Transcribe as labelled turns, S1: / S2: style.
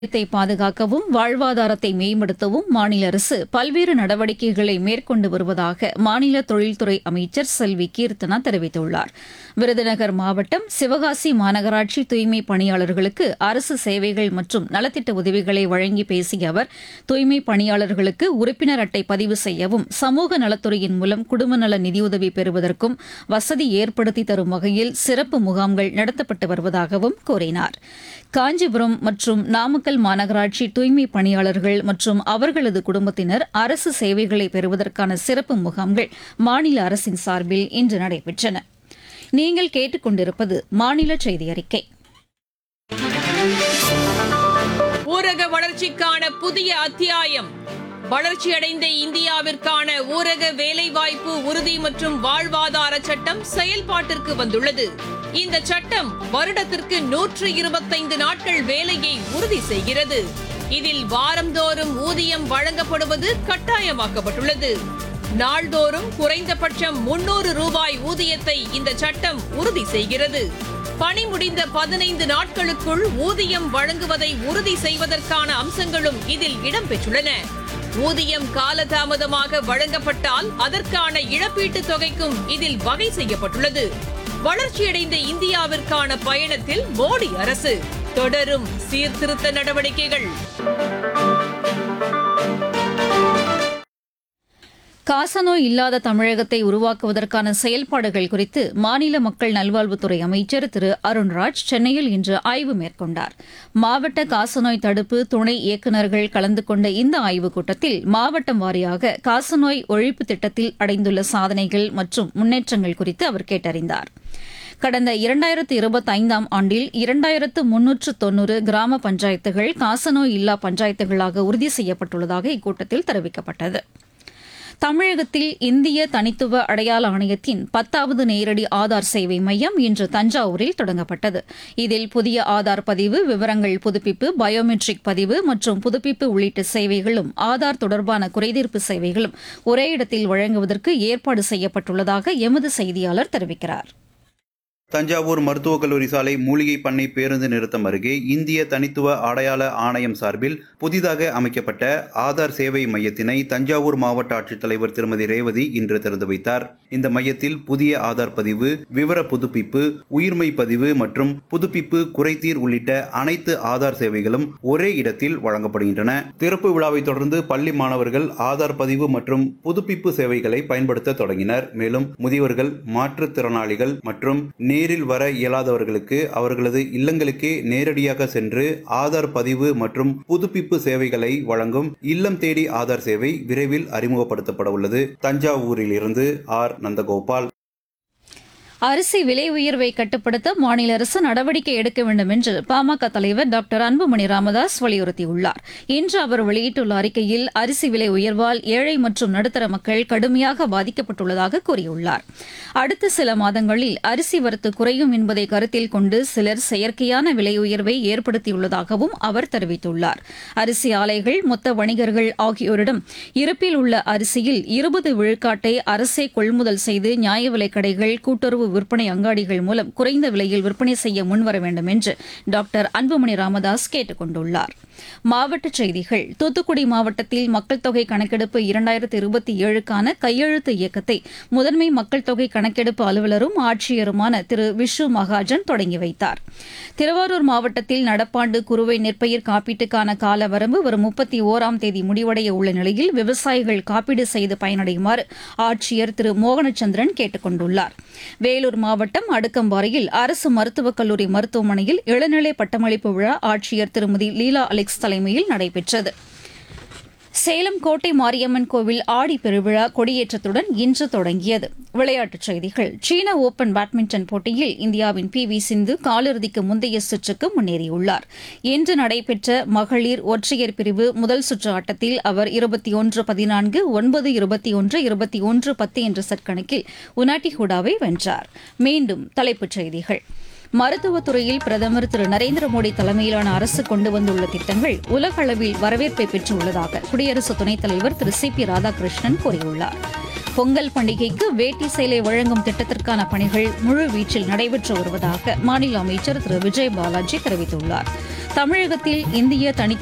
S1: த்தை பாதுகாக்கவும் வாழ்வாதாரத்தை மேம்படுத்தவும் மாநில அரசு பல்வேறு நடவடிக்கைகளை மேற்கொண்டு வருவதாக மாநில தொழில்துறை அமைச்சர் செல்வி கீர்த்தனா தெரிவித்துள்ளார் விருதுநகர் மாவட்டம் சிவகாசி மாநகராட்சி தூய்மை பணியாளர்களுக்கு அரசு சேவைகள் மற்றும் நலத்திட்ட உதவிகளை வழங்கி பேசிய அவர் தூய்மை பணியாளர்களுக்கு உறுப்பினர் அட்டை பதிவு செய்யவும் சமூக நலத்துறையின் மூலம் குடும்ப நல நிதியுதவி பெறுவதற்கும் வசதி ஏற்படுத்தி தரும் வகையில் சிறப்பு முகாம்கள் நடத்தப்பட்டு வருவதாகவும் கூறினார் காஞ்சிபுரம் மற்றும் நாமக்கல் மாநகராட்சி தூய்மை பணியாளர்கள் மற்றும் அவர்களது குடும்பத்தினர் அரசு சேவைகளை பெறுவதற்கான சிறப்பு முகாம்கள் மாநில அரசின் சார்பில் இன்று நடைபெற்றன நீங்கள் கேட்டுக்கொண்டிருப்பது மாநில செய்தி அறிக்கை
S2: ஊரக வளர்ச்சிக்கான புதிய அத்தியாயம் வளர்ச்சியடைந்த இந்தியாவிற்கான ஊரக வேலைவாய்ப்பு உறுதி மற்றும் வாழ்வாதார சட்டம் செயல்பாட்டிற்கு வந்துள்ளது இந்த சட்டம் வருடத்திற்கு நூற்று இருபத்தைந்து நாட்கள் வேலையை உறுதி செய்கிறது இதில் வாரந்தோறும் ஊதியம் வழங்கப்படுவது கட்டாயமாக்கப்பட்டுள்ளது நாள்தோறும் குறைந்தபட்சம் முன்னூறு ரூபாய் ஊதியத்தை இந்த சட்டம் உறுதி செய்கிறது பணி முடிந்த பதினைந்து நாட்களுக்குள் ஊதியம் வழங்குவதை உறுதி செய்வதற்கான அம்சங்களும் இதில் இடம்பெற்றுள்ளன ஊதியம் காலதாமதமாக வழங்கப்பட்டால் அதற்கான இழப்பீட்டுத் தொகைக்கும் இதில் வகை செய்யப்பட்டுள்ளது வளர்ச்சியடைந்த இந்தியாவிற்கான பயணத்தில் மோடி அரசு தொடரும் சீர்திருத்த நடவடிக்கைகள்
S1: காசநோய் இல்லாத தமிழகத்தை உருவாக்குவதற்கான செயல்பாடுகள் குறித்து மாநில மக்கள் நல்வாழ்வுத்துறை அமைச்சர் திரு அருண்ராஜ் சென்னையில் இன்று ஆய்வு மேற்கொண்டார் மாவட்ட காசநோய் தடுப்பு துணை இயக்குநர்கள் கலந்து கொண்ட இந்த ஆய்வுக் கூட்டத்தில் மாவட்டம் வாரியாக காசநோய் ஒழிப்பு திட்டத்தில் அடைந்துள்ள சாதனைகள் மற்றும் முன்னேற்றங்கள் குறித்து அவர் கேட்டறிந்தார் கடந்த இரண்டாயிரத்து இருபத்தைந்தாம் ஆண்டில் இரண்டாயிரத்து முன்னூற்று தொன்னூறு கிராம பஞ்சாயத்துகள் காசநோய் இல்லா பஞ்சாயத்துகளாக உறுதி செய்யப்பட்டுள்ளதாக இக்கூட்டத்தில் தெரிவிக்கப்பட்டது தமிழகத்தில் இந்திய தனித்துவ அடையாள ஆணையத்தின் பத்தாவது நேரடி ஆதார் சேவை மையம் இன்று தஞ்சாவூரில் தொடங்கப்பட்டது இதில் புதிய ஆதார் பதிவு விவரங்கள் புதுப்பிப்பு பயோமெட்ரிக் பதிவு மற்றும் புதுப்பிப்பு உள்ளிட்ட சேவைகளும் ஆதார் தொடர்பான குறைதீர்ப்பு சேவைகளும் ஒரே இடத்தில் வழங்குவதற்கு ஏற்பாடு செய்யப்பட்டுள்ளதாக எமது செய்தியாளர் தெரிவிக்கிறார்
S3: தஞ்சாவூர் மருத்துவக் கல்லூரி சாலை மூலிகை பண்ணை பேருந்து நிறுத்தம் அருகே இந்திய தனித்துவ அடையாள ஆணையம் சார்பில் புதிதாக அமைக்கப்பட்ட ஆதார் சேவை மையத்தினை தஞ்சாவூர் மாவட்ட ஆட்சித்தலைவர் திருமதி ரேவதி இன்று திறந்து வைத்தார் இந்த மையத்தில் புதிய ஆதார் பதிவு விவர புதுப்பிப்பு உயிர்மை பதிவு மற்றும் புதுப்பிப்பு குறைதீர் உள்ளிட்ட அனைத்து ஆதார் சேவைகளும் ஒரே இடத்தில் வழங்கப்படுகின்றன திறப்பு விழாவை தொடர்ந்து பள்ளி மாணவர்கள் ஆதார் பதிவு மற்றும் புதுப்பிப்பு சேவைகளை பயன்படுத்த தொடங்கினர் மேலும் முதியவர்கள் மாற்றுத்திறனாளிகள் மற்றும் நேரில் வர இயலாதவர்களுக்கு அவர்களது இல்லங்களுக்கே நேரடியாக சென்று ஆதார் பதிவு மற்றும் புதுப்பிப்பு சேவைகளை வழங்கும் இல்லம் தேடி ஆதார் சேவை விரைவில் அறிமுகப்படுத்தப்பட உள்ளது தஞ்சாவூரில் இருந்து ஆர் நந்தகோபால்
S1: அரிசி விலை உயர்வை கட்டுப்படுத்த மாநில அரசு நடவடிக்கை எடுக்க வேண்டும் என்று பாமக தலைவர் டாக்டர் அன்புமணி ராமதாஸ் வலியுறுத்தியுள்ளார் இன்று அவர் வெளியிட்டுள்ள அறிக்கையில் அரிசி விலை உயர்வால் ஏழை மற்றும் நடுத்தர மக்கள் கடுமையாக பாதிக்கப்பட்டுள்ளதாக கூறியுள்ளார் அடுத்த சில மாதங்களில் அரிசி வரத்து குறையும் என்பதை கருத்தில் கொண்டு சிலர் செயற்கையான விலை உயர்வை ஏற்படுத்தியுள்ளதாகவும் அவர் தெரிவித்துள்ளார் அரிசி ஆலைகள் மொத்த வணிகர்கள் ஆகியோரிடம் இருப்பில் உள்ள அரிசியில் இருபது விழுக்காட்டை அரசே கொள்முதல் செய்து நியாய விலைக் கடைகள் கூட்டுறவு விற்பனை அங்காடிகள் மூலம் குறைந்த விலையில் விற்பனை செய்ய முன்வர வேண்டும் என்று டாக்டர் அன்புமணி ராமதாஸ் கேட்டுக் கொண்டுள்ளார் மாவட்டச் செய்திகள் தூத்துக்குடி மாவட்டத்தில் மக்கள் தொகை கணக்கெடுப்பு இரண்டாயிரத்து இருபத்தி ஏழுக்கான கையெழுத்து இயக்கத்தை முதன்மை மக்கள் தொகை கணக்கெடுப்பு அலுவலரும் ஆட்சியருமான திரு விஷு மகாஜன் தொடங்கி வைத்தார் திருவாரூர் மாவட்டத்தில் நடப்பாண்டு குறுவை நெற்பயிர் காப்பீட்டுக்கான கால வரம்பு வரும் முப்பத்தி ஓராம் தேதி முடிவடைய உள்ள நிலையில் விவசாயிகள் காப்பீடு செய்து பயனடையுமாறு ஆட்சியர் திரு மோகனச்சந்திரன் கேட்டுக் கொண்டுள்ளார் வேலூர் மாவட்டம் அடுக்கம்பாறையில் அரசு மருத்துவக் கல்லூரி மருத்துவமனையில் இளநிலை பட்டமளிப்பு விழா ஆட்சியர் திருமதி லீலா அலெக்ஸ் தலைமையில் நடைபெற்றது சேலம் கோட்டை மாரியம்மன் கோவில் ஆடி பெருவிழா கொடியேற்றத்துடன் இன்று தொடங்கியது விளையாட்டுச் செய்திகள் சீன ஓபன் பேட்மிண்டன் போட்டியில் இந்தியாவின் பி வி சிந்து காலிறுதிக்கு முந்தைய சுற்றுக்கு முன்னேறியுள்ளார் இன்று நடைபெற்ற மகளிர் ஒற்றையர் பிரிவு முதல் சுற்று ஆட்டத்தில் அவர் இருபத்தி ஒன்று பதினான்கு ஒன்பது இருபத்தி ஒன்று இருபத்தி ஒன்று பத்து என்ற செட் கணக்கில் உனாட்டி ஹுடாவை வென்றார் மீண்டும் தலைப்புச் செய்திகள் மருத்துவத் துறையில் பிரதமர் திரு நரேந்திர மோடி தலைமையிலான அரசு கொண்டு வந்துள்ள திட்டங்கள் உலக அளவில் வரவேற்பை பெற்றுள்ளதாக குடியரசு துணைத் தலைவர் திரு சி பி ராதாகிருஷ்ணன் கூறியுள்ளார் பொங்கல் பண்டிகைக்கு வேட்டி சேலை வழங்கும் திட்டத்திற்கான பணிகள் முழுவீச்சில் நடைபெற்று வருவதாக மாநில அமைச்சர் திரு விஜய் பாலாஜி தெரிவித்துள்ளார் தமிழகத்தில் இந்திய தனி